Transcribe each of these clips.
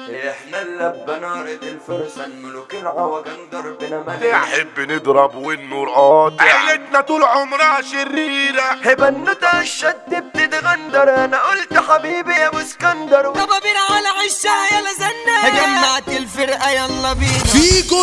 احنا اللبة نارد الفرسان ملوك العوجان ضربنا ملك نحب نضرب والنور قاطع عيلتنا طول عمرها شريرة هبنوتة الشد بتتغندر انا قلت حبيبي يا ابو اسكندر يابا بينا على عشها يلا زنا جمعت الفرقة يلا بينا فيجو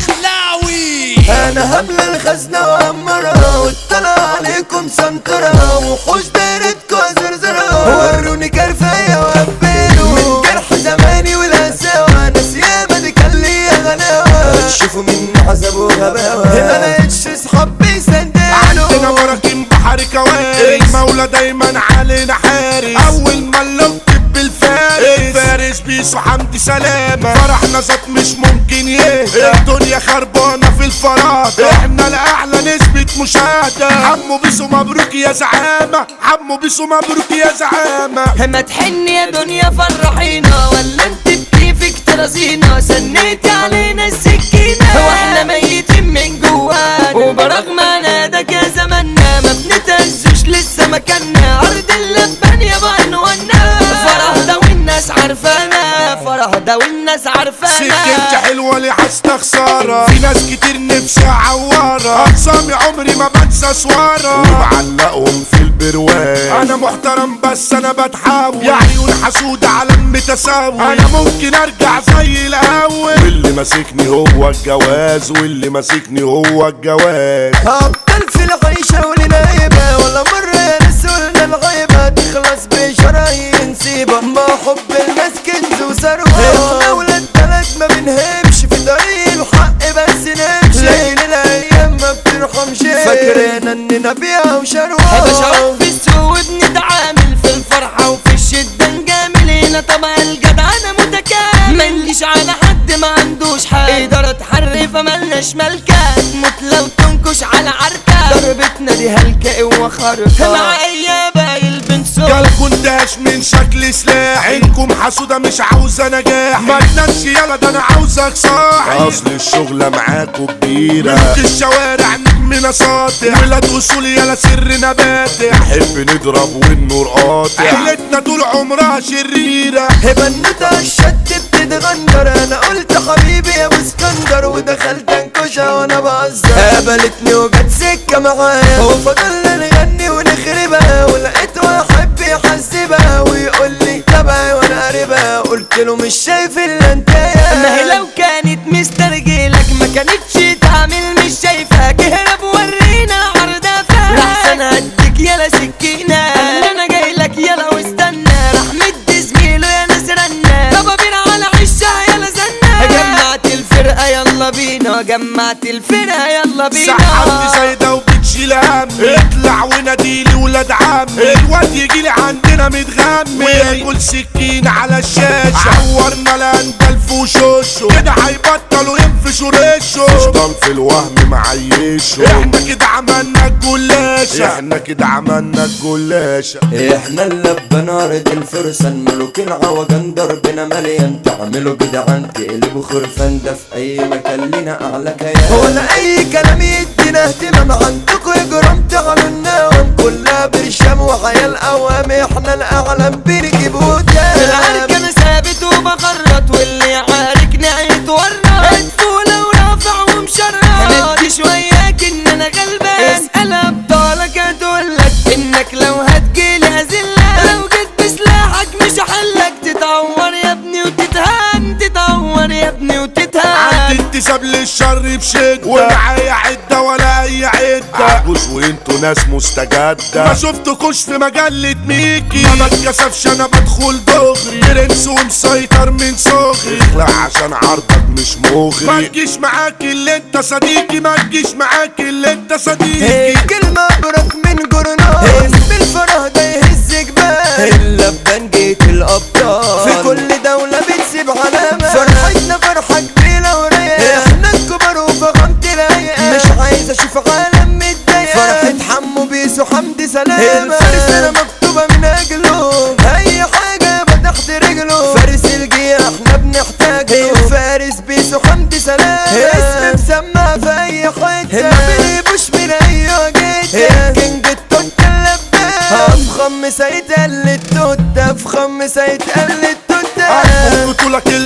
الدخلاوي انا هملى الخزنة وامرها واطلع عليكم سنترة وحوش دايرتكوا زرزرة وروني كرفاية وقبلوا من جرح زماني والهساوة ناس ياما دي كان ليا غلاوة تشوفوا مني عذاب وغباوة ما لقيتش صحاب بيسندلوا عندنا براكين بحر كوارث المولى دايما علينا حارس اول ما نلقب بالفارس فارس بيسو حمدي سلامة فرحنا ذات مش ممكن يهدى الدنيا خربانة في الفرادة احنا الاعلى نسبة مشاهدة عمو بيسو مبروك يا زعامة عمو بيسو مبروك يا زعامة ما تحن يا دنيا فرحينا ولا انت بكيفك ترازينا سنيتي علينا السكينة واحنا ميتين من جوانا وبرغم نادك يا زمنا ما بنتهزوش لسه مكاننا ارض اللبان يا بعنوانا فرح ده والناس عارفانا فرح ده والناس سكتي عارفانا حلوة ليه حاسة خسارة في ناس كتير نفسي عوارة أقسامي عمري ما بنسى سوارة ومعلقهم في البروان أنا محترم بس أنا بتحاول يا عيون حسودة علم متساوي أنا ممكن أرجع زي الأول واللي ماسكني هو الجواز واللي ماسكني هو الجواز هبطل في العيشة ولنايبة ولا مرة يا ناس قلنا الغيبة تخلص بشرايين نسيبة ما حب الناس كنز وثروة احنا ولاد بلد ما بنهمش في طريق الحق بس نمشي ليل الايام ما بترحمش فاكرين اننا بيها وشروة بشرب في السوق بنتعامل في الفرحة وفي الشدة نجامل هنا طبع الجدع انا متكامل ما نجيش على حد ما عندوش حق إدارة حرفة ملناش ملكة موت لو تنكش على عركة ضربتنا دي هلكة قوة خارقة مع اي بايل بنسوق جالكوا اندهش من شكل سلاح عينكم حسودة مش عاوزة نجاح ما تنامش يلا ده انا عاوزك صاحي اصل الشغلة معاكوا كبيرة ملوك الشوارع نجمنا ساطع ولاد اصول يلا سر نباتع نحب نضرب والنور قاطع عيلتنا طول عمرها شريرة هبنوتة الشد بتتغندر انا قلت حبيبي يا ابو اسكندر ودخلت انكشها وانا بهزر قابلتني وجت سكة معايا وفضلنا نغني ونخربها ولقيت واحد بيحسبها ويقول لي تبعي وانا قريبها قلت له مش شايف الا انت ما هي لو كانت مسترجلك ما كانتش تعمل مش شايفاك اهرب ورينا عرضها فيها احسن هديك يلا سكينة انا جاي لك يلا واستنى راح مد زميله يا ناس رنا طب بينا على عشها يلا زنا جمعت الفرقة يلا بينا جمعت الفرقة يلا سحبت بينا زايدة وبتشيل هم اطلع وناديلي ولاد عم الواد يجيلي عندنا متغم وياكل سكين على الشاشة عورنا الاندل في وشوشه كده هيبطلوا ينفشوا ريشه شيطان في الوهم معيشه احنا كده عملنا الجلاشة احنا كده عملنا الجلاشة احنا اللبة نارد الفرسان ملوك العوجان ضربنا مليان تعملوا جدعان تقلبوا خرفان ده في اي مكان لينا اعلى كيان ولا اي كلام يدينا اهتمام عندكوا اجرام تعالوا النوم كلها برشام وحيال قوام احنا الاعلام بنجيب العرك قدام انا ثابت وبخرط واللي عاركني هيتورط هتفولة ورافع ومشرط هندي شوياك ان انا غلبان اسأل ابطالك هتقولك انك لو هتجيلي هزلك لو جيت بسلاحك مش هحلك تتعور يا ابني وتتهان تتعور يا ابني وتتهان عندي انتساب للشر بشدة ومعايا عدة ولا أي عدة عجوز وانتوا ناس مستجدة ما شفتكوش في مجلة ميكي ما بتكسفش أنا بدخل دغري برنس ومسيطر من صغري اخلع عشان عرضك مش مغري ما تجيش معاك اللي انت صديقي ما تجيش معاك اللي انت هي صديقي كلمة برك من جورنال اسم الفرح ده يهز جبال اللبان جيت الأبطال في كل دولة بتسيب علامة فرحتنا فرحة كبيرة ورايقة احنا الكبار وفخامة الهيئة مش عايز اشوف عالم متضايقة فرحة حمو بيسو حمدي سلامة الفارس انا مكتوبة من اجله اي حاجة يبقى تحت رجله فارس الجيش احنا بنحتاجه الفارس بيسو حمدي سلامة اسم مسمى في اي حتة ما بنيبوش من اي جدة الكينج التوت اللبان افخم سيد قال التوت افخم سيد قال التوت بطولة كلمة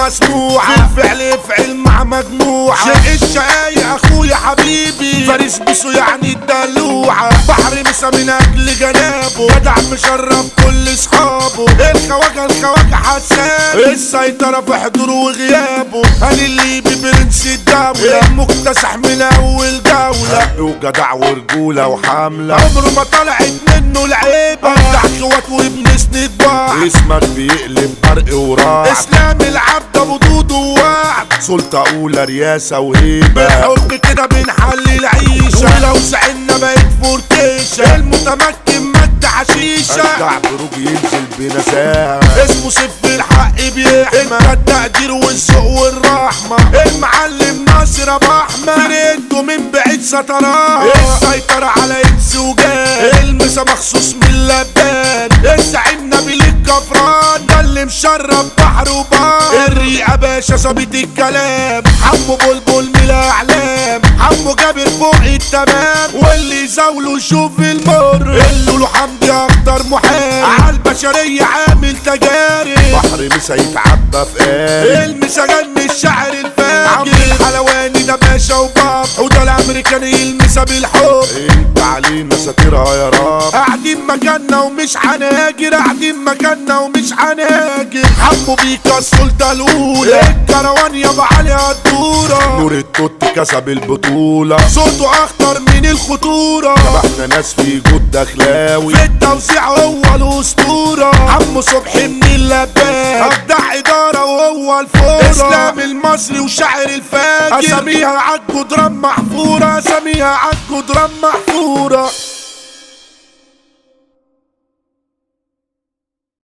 مسموعة في الفعل افعل مع مجموعة شيء الشقايق اخويا حبيبي فارس بيسو يعني الدلوعة بحر مسا من اجل جنابه جدع مشرف كل اصحابه الخواجة الخواجة حسان السيطرة في حضوره وغيابه قال اللي ببرنس الدولة مكتسح من اول جولة وجدع ورجولة وحملة عمره ما طلعت منه العيبة بتاع اخوات وبنسند بعض اسمك بيقلب برق ورعد اسلام العبد ابو دود ووعد سلطة اولى رياسة وهيبة بالحب كده بنحل العيشة ولو زعلنا بقت فورتيشة المتمكن مد حشيشة ارجع بروج ينزل بنزاهة اسمه سيف الحق بيحمى التقدير والذوق والرحمة المعلم ناصر ابو احمد فرقته من بعيد ستراه السيطرة على انس وجان المسا مخصوص من اللبان الزعيم نبيل الكفران ده اللي مشرب بحر وبار الريقة باشا ظابط الكلام حمو بلبل من الاعلام حمو جابر فوق التمام واللي يزاوله يشوف المر اللولو حمدي اكتر محامي عالبشرية عامل تجارب بحر مسا يتعبى في قارب المسا جن الشعر الفاجر عم الحلواني ده باشا وباب وده الامريكاني المسا بالحب انت علينا ساترها يا رب قاعدين مكاننا ومش هنهاجر قاعدين مكاننا ومش هنهاجر حبوا بيكا السلطة الاولى الكروان يابا عليها الدورة نور التوت كسب البطولة صوته اخطر من الخطورة احنا ناس في جود دخلاوي في التوزيع هو الاسطورة عمو صبحي من اللبان ابدع ادارة وهو الفورة اسلام المصري وشاعر الفاجر اساميها عالجدران محفورة اساميها عالجدران محفورة